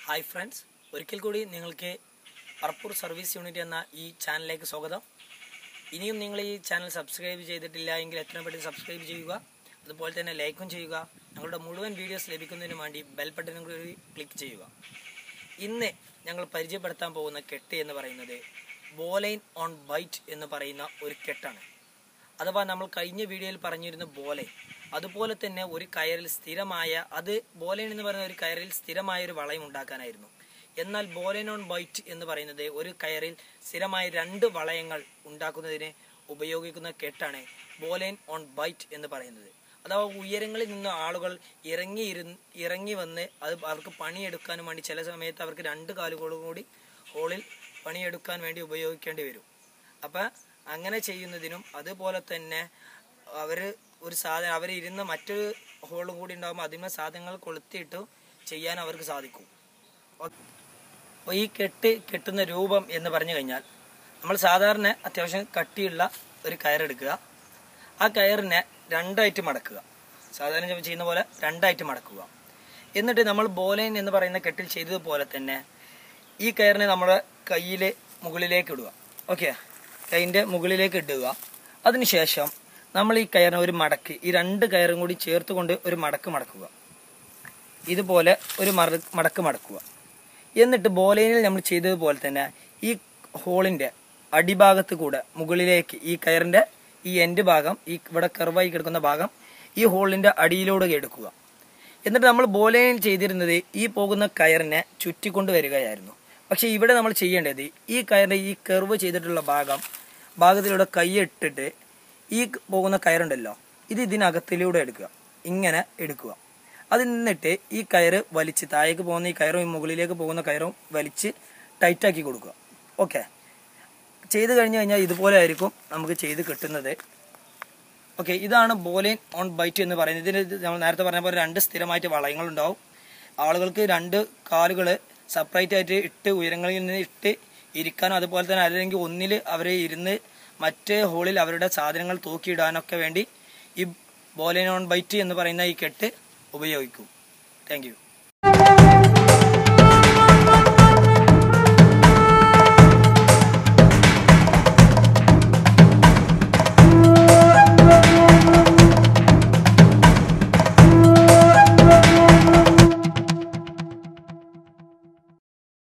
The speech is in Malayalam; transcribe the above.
ഹായ് ഫ്രണ്ട്സ് ഒരിക്കൽ കൂടി നിങ്ങൾക്ക് പറപ്പൂർ സർവീസ് യൂണിറ്റ് എന്ന ഈ ചാനലിലേക്ക് സ്വാഗതം ഇനിയും നിങ്ങൾ ഈ ചാനൽ സബ്സ്ക്രൈബ് ചെയ്തിട്ടില്ല എങ്കിൽ എത്രയും പെട്ടെന്ന് സബ്സ്ക്രൈബ് ചെയ്യുക അതുപോലെ തന്നെ ലൈക്കും ചെയ്യുക ഞങ്ങളുടെ മുഴുവൻ വീഡിയോസ് ലഭിക്കുന്നതിന് വേണ്ടി ബെൽ ബട്ടനും കൂടി ക്ലിക്ക് ചെയ്യുക ഇന്ന് ഞങ്ങൾ പരിചയപ്പെടുത്താൻ പോകുന്ന കെട്ട് എന്ന് പറയുന്നത് ബോലൈൻ ഓൺ ബൈറ്റ് എന്ന് പറയുന്ന ഒരു കെട്ടാണ് അഥവാ നമ്മൾ കഴിഞ്ഞ വീഡിയോയിൽ പറഞ്ഞിരുന്ന ബോലൈൻ അതുപോലെ തന്നെ ഒരു കയറിൽ സ്ഥിരമായ അത് ബോലൈൻ എന്ന് പറയുന്ന ഒരു കയറിൽ സ്ഥിരമായ ഒരു വളയം ഉണ്ടാക്കാനായിരുന്നു എന്നാൽ ബോലൈൻ ഓൺ ബൈറ്റ് എന്ന് പറയുന്നത് ഒരു കയറിൽ സ്ഥിരമായ രണ്ട് വളയങ്ങൾ ഉണ്ടാക്കുന്നതിന് ഉപയോഗിക്കുന്ന കെട്ടാണ് ബോലൈൻ ഓൺ ബൈറ്റ് എന്ന് പറയുന്നത് അഥവാ ഉയരങ്ങളിൽ നിന്ന് ആളുകൾ ഇറങ്ങി ഇരുന്ന് ഇറങ്ങി വന്ന് അത് അവർക്ക് പണിയെടുക്കാനും വേണ്ടി ചില സമയത്ത് അവർക്ക് രണ്ട് കാലുകളും കൂടി ഹോളിൽ പണിയെടുക്കാൻ വേണ്ടി ഉപയോഗിക്കേണ്ടി വരും അപ്പം അങ്ങനെ ചെയ്യുന്നതിനും അതുപോലെ തന്നെ അവർ ഒരു സാധനം അവർ ഇരുന്ന് മറ്റൊരു ഹോളും കൂടി ഉണ്ടാകുമ്പോൾ അതിന്മേൽ സാധനങ്ങൾ കൊളുത്തിയിട്ട് ചെയ്യാൻ അവർക്ക് സാധിക്കും അപ്പോൾ ഈ കെട്ട് കെട്ടുന്ന രൂപം എന്ന് പറഞ്ഞു കഴിഞ്ഞാൽ നമ്മൾ സാധാരണ അത്യാവശ്യം കട്ടിയുള്ള ഒരു കയറെടുക്കുക ആ കയറിനെ രണ്ടായിട്ട് മടക്കുക സാധാരണ നമ്മൾ ചെയ്യുന്ന പോലെ രണ്ടായിട്ട് മടക്കുക എന്നിട്ട് നമ്മൾ ബോലൈൻ എന്ന് പറയുന്ന കെട്ടിൽ ചെയ്തതുപോലെ തന്നെ ഈ കയറിനെ നമ്മുടെ കയ്യിൽ മുകളിലേക്ക് ഇടുക ഓക്കെ കൈൻ്റെ മുകളിലേക്ക് ഇടുക അതിനുശേഷം നമ്മൾ ഈ കയറിനെ ഒരു മടക്ക് ഈ രണ്ട് കയറും കൂടി ചേർത്ത് കൊണ്ട് ഒരു മടക്ക് മടക്കുക ഇതുപോലെ ഒരു മറ മടക്ക് മടക്കുക എന്നിട്ട് ബോലൈനിൽ നമ്മൾ ചെയ്തതുപോലെ തന്നെ ഈ ഹോളിൻ്റെ അടിഭാഗത്ത് കൂടെ മുകളിലേക്ക് ഈ കയറിൻ്റെ ഈ എൻഡ് ഭാഗം ഈ ഇവിടെ കർവായി കിടക്കുന്ന ഭാഗം ഈ ഹോളിൻ്റെ അടിയിലൂടെ എടുക്കുക എന്നിട്ട് നമ്മൾ ബോലൈനിൽ ചെയ്തിരുന്നത് ഈ പോകുന്ന കയറിനെ ചുറ്റിക്കൊണ്ട് വരികയായിരുന്നു പക്ഷെ ഇവിടെ നമ്മൾ ചെയ്യേണ്ടത് ഈ കയറിൻ്റെ ഈ കർവ് ചെയ്തിട്ടുള്ള ഭാഗം ഭാഗത്തിലൂടെ കൈയിട്ടിട്ട് ഈ പോകുന്ന കയറുണ്ടല്ലോ ഇത് ഇതിനകത്തിലൂടെ എടുക്കുക ഇങ്ങനെ എടുക്കുക അതിൽ നിന്നിട്ട് ഈ കയറ് വലിച്ച് താഴേക്ക് പോകുന്ന ഈ കയറും ഈ മുകളിലേക്ക് പോകുന്ന കയറും വലിച്ച് ടൈറ്റാക്കി കൊടുക്കുക ഓക്കെ ചെയ്ത് കഴിഞ്ഞ് കഴിഞ്ഞാൽ ഇതുപോലെ ആയിരിക്കും നമുക്ക് ചെയ്ത് കിട്ടുന്നത് ഓക്കെ ഇതാണ് ബോലൈൻ ഓൺ ബൈറ്റ് എന്ന് പറയുന്നത് ഇതിന് ഇത് നമ്മൾ നേരത്തെ പറഞ്ഞ പോലെ രണ്ട് സ്ഥിരമായിട്ട് വളയങ്ങളുണ്ടാവും ആളുകൾക്ക് രണ്ട് കാലുകൾ സെപ്പറേറ്റ് ആയിട്ട് ഇട്ട് ഉയരങ്ങളിൽ നിന്ന് ഇട്ട് ഇരിക്കാനും അതുപോലെ തന്നെ അല്ലെങ്കിൽ ഒന്നിൽ അവർ ഇരുന്ന് മറ്റ് ഹോളിൽ അവരുടെ സാധനങ്ങൾ തൂക്കിയിടാനൊക്കെ വേണ്ടി ഈ ബോലൈൻ ഓൺ ബൈറ്റ് എന്ന് പറയുന്ന ഈ കെട്ട് ഉപയോഗിക്കും താങ്ക് യു